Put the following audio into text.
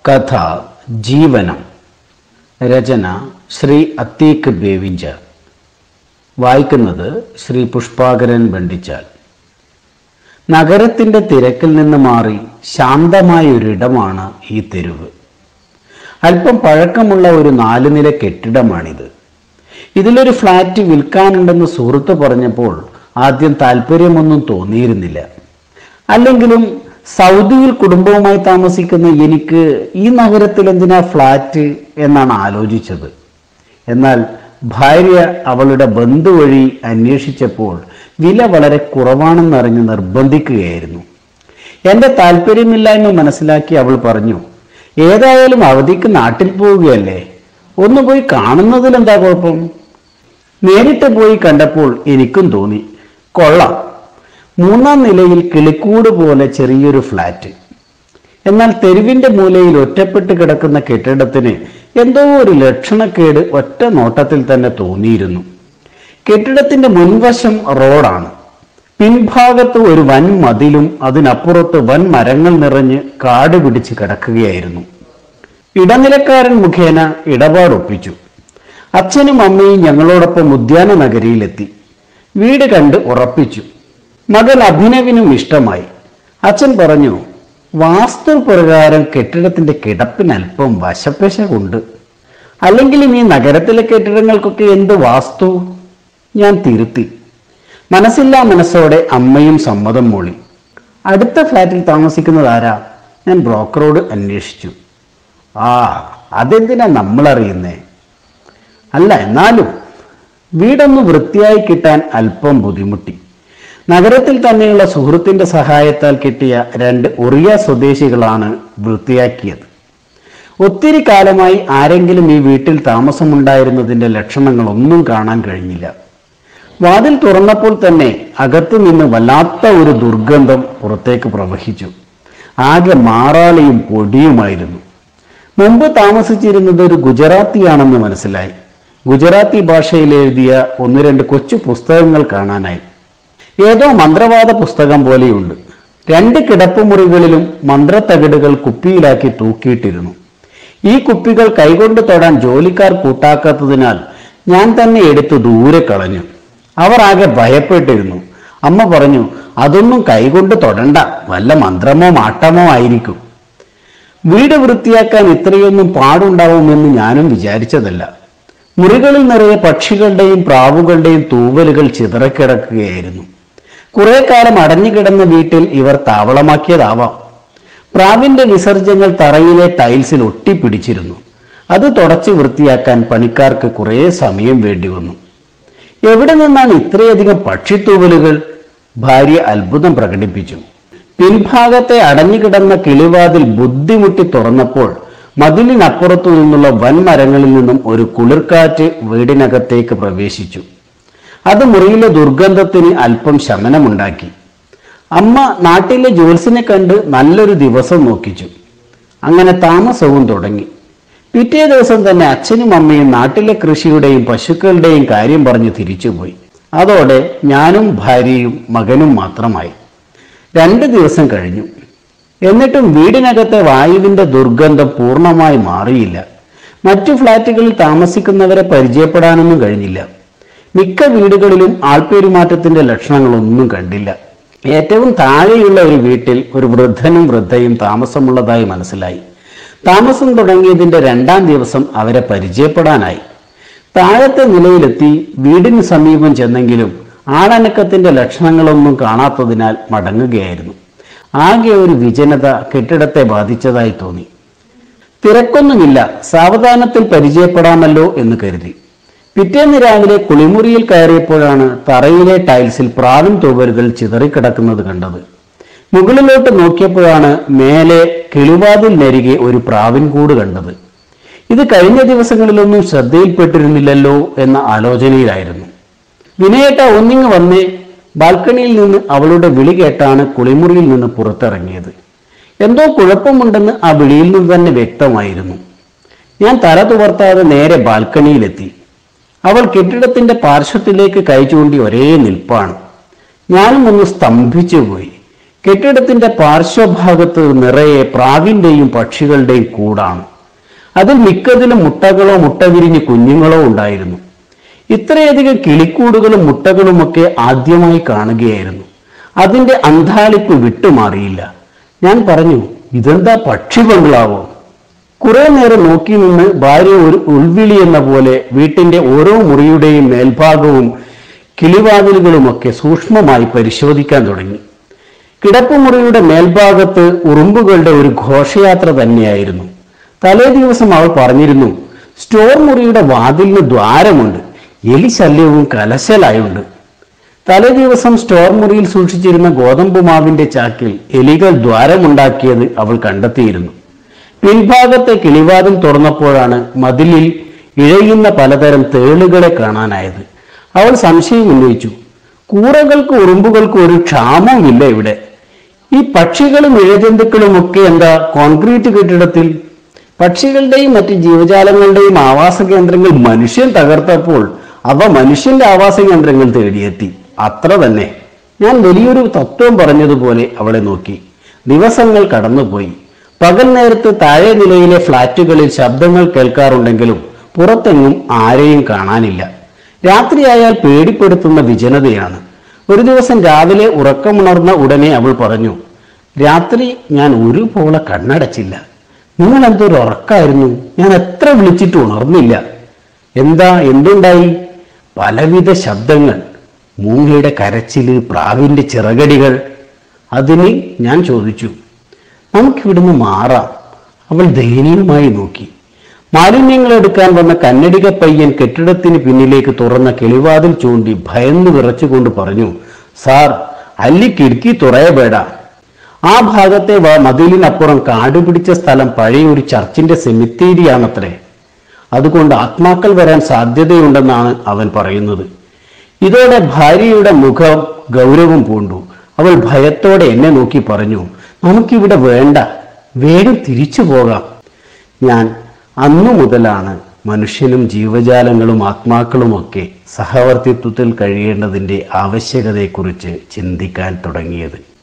കഥ ജീവനം രചന ശ്രീ അത്തീക്ക് ബേവിഞ്ച വായിക്കുന്നത് ശ്രീ പുഷ്പാകരൻ ബണ്ടിച്ചാൽ നഗരത്തിൻ്റെ തിരക്കിൽ നിന്ന് മാറി ശാന്തമായ ഒരിടമാണ് ഈ തെരുവ് അല്പം പഴക്കമുള്ള ഒരു നാല് നില കെട്ടിടമാണിത് ഇതിലൊരു ഫ്ലാറ്റ് വിൽക്കാനുണ്ടെന്ന് സുഹൃത്ത് പറഞ്ഞപ്പോൾ ആദ്യം താല്പര്യമൊന്നും തോന്നിയിരുന്നില്ല അല്ലെങ്കിലും സൗദിയിൽ കുടുംബവുമായി താമസിക്കുന്ന എനിക്ക് ഈ നഗരത്തിൽ എന്തിനാ ഫ്ലാറ്റ് എന്നാണ് ആലോചിച്ചത് എന്നാൽ ഭാര്യ അവളുടെ ബന്ധു വഴി അന്വേഷിച്ചപ്പോൾ വില വളരെ കുറവാണെന്നറിഞ്ഞ് നിർബന്ധിക്കുകയായിരുന്നു എൻ്റെ താല്പര്യമില്ലായ്മ മനസ്സിലാക്കി അവൾ പറഞ്ഞു ഏതായാലും അവധിക്ക് നാട്ടിൽ പോവുകയല്ലേ ഒന്ന് പോയി കാണുന്നതിൽ എന്താ കുഴപ്പം നേരിട്ട് പോയി കണ്ടപ്പോൾ എനിക്കും തോന്നി കൊള്ളാം മൂന്നാം നിലയിൽ കിളിക്കൂട് പോലെ ചെറിയൊരു ഫ്ലാറ്റ് എന്നാൽ തെരുവിന്റെ മൂലയിൽ ഒറ്റപ്പെട്ട് കിടക്കുന്ന കെട്ടിടത്തിന് എന്തോ ഒരു ലക്ഷണക്കേട് ഒറ്റ നോട്ടത്തിൽ തന്നെ തോന്നിയിരുന്നു കെട്ടിടത്തിന്റെ മുൻവശം റോഡാണ് പിൻഭാഗത്ത് ഒരു വൻ മതിലും അതിനപ്പുറത്ത് വൻ മരങ്ങൾ നിറഞ്ഞ് കാട് പിടിച്ച് കിടക്കുകയായിരുന്നു ഇടനിലക്കാരൻ മുഖേന ഇടപാടൊപ്പിച്ചു അച്ഛനും അമ്മയും ഞങ്ങളോടൊപ്പം ഉദ്യാന നഗരിയിലെത്തി വീട് കണ്ട് ഉറപ്പിച്ചു മകൾ അഭിനവിനും ഇഷ്ടമായി അച്ഛൻ പറഞ്ഞു വാസ്തുപ്രകാരം കെട്ടിടത്തിന്റെ കിടപ്പിന് അല്പം വശപ്പശകുണ്ട് അല്ലെങ്കിലും ഈ നഗരത്തിലെ കെട്ടിടങ്ങൾക്കൊക്കെ എന്ത് വാസ്തു ഞാൻ തിരുത്തി മനസ്സില്ലാ മനസ്സോടെ അമ്മയും സമ്മതം മൂളി അടുത്ത ഫ്ലാറ്റിൽ താമസിക്കുന്നത് ആരാ ഞാൻ ബ്രോക്കറോട് അന്വേഷിച്ചു ആ അതെന്തിനാ നമ്മളറിയുന്നേ അല്ല എന്നാലും വീടൊന്ന് വൃത്തിയായി കിട്ടാൻ അല്പം ബുദ്ധിമുട്ടി നഗരത്തിൽ തന്നെയുള്ള സുഹൃത്തിന്റെ സഹായത്താൽ കിട്ടിയ രണ്ട് ഒറിയ സ്വദേശികളാണ് വൃത്തിയാക്കിയത് ഒത്തിരി കാലമായി ആരെങ്കിലും ഈ വീട്ടിൽ താമസമുണ്ടായിരുന്നതിന്റെ ലക്ഷണങ്ങളൊന്നും കാണാൻ കഴിഞ്ഞില്ല വാതിൽ തുറന്നപ്പോൾ തന്നെ അകത്തു നിന്ന് വല്ലാത്ത ഒരു ദുർഗന്ധം പുറത്തേക്ക് പ്രവഹിച്ചു ആകെ മാറാലയും പൊടിയുമായിരുന്നു മുമ്പ് താമസിച്ചിരുന്നത് ഒരു ഗുജറാത്തിയാണെന്ന് മനസ്സിലായി ഗുജറാത്തി ഭാഷയിൽ എഴുതിയ ഒന്ന് രണ്ട് കൊച്ചു പുസ്തകങ്ങൾ കാണാനായി ഏതോ മന്ത്രവാദ പുസ്തകം പോലെയുണ്ട് രണ്ട് കിടപ്പുമുറികളിലും മന്ത്രത്തകിടുകൾ കുപ്പിയിലാക്കി തൂക്കിയിട്ടിരുന്നു ഈ കുപ്പികൾ കൈകൊണ്ട് തൊടാൻ ജോലിക്കാർ കൂട്ടാക്കാത്തതിനാൽ ഞാൻ തന്നെ എടുത്ത് ദൂരെ കളഞ്ഞു അവർ ആകെ ഭയപ്പെട്ടിരുന്നു അമ്മ പറഞ്ഞു അതൊന്നും കൈകൊണ്ട് തൊടണ്ട വല്ല മന്ത്രമോ മാട്ടമോ ആയിരിക്കും വീട് വൃത്തിയാക്കാൻ ഇത്രയൊന്നും പാടുണ്ടാവുമെന്ന് ഞാനും വിചാരിച്ചതല്ല മുറികളിൽ നിറയെ പക്ഷികളുടെയും പ്രാവുകളുടെയും തൂവലുകൾ ചിതറക്കിടക്കുകയായിരുന്നു കുറെ കാലം അടഞ്ഞുകിടന്ന വീട്ടിൽ ഇവർ താവളമാക്കിയതാവാം പ്രാവിന്റെ വിസർജ്യങ്ങൾ തറയിലെ ടൈൽസിൽ ഒട്ടിപ്പിടിച്ചിരുന്നു അത് തുടച്ച് വൃത്തിയാക്കാൻ പണിക്കാർക്ക് കുറേ സമയം വേണ്ടി വന്നു എവിടെ നിന്നാണ് ഇത്രയധികം പക്ഷിത്തൂവലുകൾ ഭാര്യ അത്ഭുതം പ്രകടിപ്പിച്ചു പിൻഭാഗത്തെ അടഞ്ഞുകിടന്ന കിളിവാതിൽ ബുദ്ധിമുട്ടി തുറന്നപ്പോൾ മതിലിനപ്പുറത്തു നിന്നുള്ള വൻമരങ്ങളിൽ നിന്നും ഒരു കുളിർക്കാറ്റ് വീടിനകത്തേക്ക് പ്രവേശിച്ചു അത് മുറിയിലെ ദുർഗന്ധത്തിന് അല്പം ശമനമുണ്ടാക്കി അമ്മ നാട്ടിലെ ജോത്സിനെ കണ്ട് നല്ലൊരു ദിവസം നോക്കിച്ചു അങ്ങനെ താമസവും തുടങ്ങി പിറ്റേ ദിവസം തന്നെ അച്ഛനും അമ്മയും നാട്ടിലെ കൃഷിയുടെയും പശുക്കളുടെയും കാര്യം പറഞ്ഞ് തിരിച്ചുപോയി അതോടെ ഞാനും ഭാര്യയും മകനും മാത്രമായി രണ്ട് ദിവസം കഴിഞ്ഞു എന്നിട്ടും വീടിനകത്തെ വായുവിന്റെ ദുർഗന്ധം പൂർണ്ണമായി മാറിയില്ല മറ്റു ഫ്ലാറ്റുകളിൽ താമസിക്കുന്നവരെ പരിചയപ്പെടാനൊന്നും കഴിഞ്ഞില്ല മിക്ക വീടുകളിലും ആൾപെരുമാറ്റത്തിന്റെ ലക്ഷണങ്ങളൊന്നും കണ്ടില്ല ഏറ്റവും താഴെയുള്ള ഒരു വീട്ടിൽ ഒരു വൃദ്ധനും വൃദ്ധയും താമസമുള്ളതായി മനസ്സിലായി താമസം തുടങ്ങിയതിന്റെ രണ്ടാം ദിവസം അവരെ പരിചയപ്പെടാനായി താഴത്തെ നിലയിലെത്തി വീടിന് സമീപം ചെന്നെങ്കിലും ആളനക്കത്തിന്റെ ലക്ഷണങ്ങളൊന്നും കാണാത്തതിനാൽ മടങ്ങുകയായിരുന്നു ആകെ ഒരു വിജനത കെട്ടിടത്തെ ബാധിച്ചതായി തോന്നി തിരക്കൊന്നുമില്ല സാവധാനത്തിൽ പരിചയപ്പെടാമല്ലോ എന്ന് കരുതി പിറ്റേന്ന് രാവിലെ കുളിമുറിയിൽ കയറിയപ്പോഴാണ് തറയിലെ ടൈൽസിൽ പ്രാവിൻ തൂവലുകൾ ചിതറിക്കിടക്കുന്നത് കണ്ടത് മുകളിലോട്ട് നോക്കിയപ്പോഴാണ് മേലെ കിളിവാതിലിനരികെ ഒരു പ്രാവിൻ കൂട് കണ്ടത് ഇത് കഴിഞ്ഞ ദിവസങ്ങളിലൊന്നും ശ്രദ്ധയിൽപ്പെട്ടിരുന്നില്ലല്ലോ എന്ന ആലോചനയിലായിരുന്നു വിനയേട്ട ഒന്നിങ്ങ് വന്നേ ബാൽക്കണിയിൽ നിന്ന് അവളുടെ വിളി കേട്ടാണ് കുളിമുറിയിൽ നിന്ന് പുറത്തിറങ്ങിയത് എന്തോ കുഴപ്പമുണ്ടെന്ന് ആ വിളിയിൽ നിന്ന് തന്നെ വ്യക്തമായിരുന്നു ഞാൻ തല തുവർത്താതെ നേരെ ബാൽക്കണിയിലെത്തി അവൾ കെട്ടിടത്തിന്റെ പാർശ്വത്തിലേക്ക് കൈ ചൂണ്ടി ഒരേ നിൽപ്പാണ് ഞാനും ഒന്ന് സ്തംഭിച്ചു പോയി കെട്ടിടത്തിന്റെ പാർശ്വഭാഗത്ത് നിറയെ പ്രാവിന്റെയും പക്ഷികളുടെയും കൂടാണ് അതിൽ മിക്കതിലും മുട്ടകളോ മുട്ട വിരിഞ്ഞ് കുഞ്ഞുങ്ങളോ ഉണ്ടായിരുന്നു ഇത്രയധികം കിളിക്കൂടുകളും മുട്ടകളുമൊക്കെ ആദ്യമായി കാണുകയായിരുന്നു അതിന്റെ അന്താളിപ്പ് വിട്ടുമാറിയില്ല ഞാൻ പറഞ്ഞു ഇതെന്താ പക്ഷി ബംഗ്ലാവോ കുറെ നേരം നോക്കി നിന്ന് ഭാര്യ ഒരു ഉൾവിളി എന്ന പോലെ വീട്ടിന്റെ ഓരോ മുറിയുടെയും മേൽഭാഗവും കിളിവാതിലുകളുമൊക്കെ സൂക്ഷ്മമായി പരിശോധിക്കാൻ തുടങ്ങി കിടപ്പുമുറിയുടെ മേൽഭാഗത്ത് ഉറുമ്പുകളുടെ ഒരു ഘോഷയാത്ര തന്നെയായിരുന്നു തലേ ദിവസം അവൾ പറഞ്ഞിരുന്നു സ്റ്റോർ മുറിയുടെ വാതിലിന് ദ്വാരമുണ്ട് എലി ശല്യവും കലശലായുണ്ട് തലേ ദിവസം സ്റ്റോർ മുറിയിൽ സൂക്ഷിച്ചിരുന്ന ഗോതമ്പ് മാവിന്റെ ചാക്കിൽ എലികൾ ദ്വാരമുണ്ടാക്കിയത് അവൾ കണ്ടെത്തിയിരുന്നു പിൻഭാഗത്തെ കിളിവാതിൽ തുറന്നപ്പോഴാണ് മതിലിൽ ഇഴയുന്ന പലതരം തേളുകളെ കാണാനായത് അവൾ സംശയം ഉന്നയിച്ചു കൂറകൾക്ക് ഉറുമ്പുകൾക്ക് ഒരു ക്ഷാമവുമില്ല ഇവിടെ ഈ പക്ഷികളും ഇഴജന്തുക്കളും ഒക്കെ എന്താ കോൺക്രീറ്റ് കെട്ടിടത്തിൽ പക്ഷികളുടെയും മറ്റ് ജീവജാലങ്ങളുടെയും ആവാസ കേന്ദ്രങ്ങൾ മനുഷ്യൻ തകർത്തപ്പോൾ അവ മനുഷ്യന്റെ ആവാസ കേന്ദ്രങ്ങൾ തേടിയെത്തി അത്ര തന്നെ ഞാൻ വലിയൊരു തത്വം പറഞ്ഞതുപോലെ അവളെ നോക്കി ദിവസങ്ങൾ കടന്നുപോയി പകൽ നേരത്ത് താഴെ നിലയിലെ ഫ്ളാറ്റുകളിൽ ശബ്ദങ്ങൾ കേൾക്കാറുണ്ടെങ്കിലും പുറത്തെങ്ങും ആരെയും കാണാനില്ല രാത്രിയായാൽ പേടിപ്പെടുത്തുന്ന വിജനതയാണ് ഒരു ദിവസം രാവിലെ ഉറക്കമുണർന്ന ഉടനെ അവൾ പറഞ്ഞു രാത്രി ഞാൻ ഒരു പോള കണ്ണടച്ചില്ല നിങ്ങൾ എന്തൊരു ഉറക്കായിരുന്നു ഞാൻ എത്ര വിളിച്ചിട്ട് ഉണർന്നില്ല എന്താ എന്തുണ്ടായി പലവിധ ശബ്ദങ്ങൾ മൂങ്ങയുടെ കരച്ചില് പ്രാവിന്റെ ചിറകടികൾ അതിന് ഞാൻ ചോദിച്ചു നമുക്കിവിടുന്ന് മാറാം അവൾ ദയനീയമായി നോക്കി മാലിന്യങ്ങൾ എടുക്കാൻ വന്ന കന്നഡിക പയ്യൻ കെട്ടിടത്തിന് പിന്നിലേക്ക് തുറന്ന കിളിവാതിൽ ചൂണ്ടി ഭയന്ന് വിറച്ചുകൊണ്ട് പറഞ്ഞു സാർ അല്ലി കിടക്കി തുറയಬೇಡ ആ ഭാഗത്തെ വ- മതിലിനപ്പുറം കാടുപിടിച്ച സ്ഥലം പഴയ ഒരു ചർച്ചിന്റെ സെമിത്തേരിയാണത്രേ അതുകൊണ്ട് ആത്മാക്കൾ വരാൻ സാധ്യതയുണ്ടെന്നാണ് അവൻ പറയുന്നത് ഇതോടെ ഭാര്യയുടെ മുഖം ഗൗരവം പൂണ്ടു അവൾ ഭയത്തോടെ എന്നെ നോക്കി പറഞ്ഞു നമുക്കിവിടെ വേണ്ട വേഗം തിരിച്ചു പോകാം ഞാൻ അന്നു മുതലാണ് മനുഷ്യനും ജീവജാലങ്ങളും ആത്മാക്കളുമൊക്കെ സഹവർത്തിത്വത്തിൽ കഴിയേണ്ടതിൻ്റെ ആവശ്യകതയെക്കുറിച്ച് ചിന്തിക്കാൻ തുടങ്ങിയത്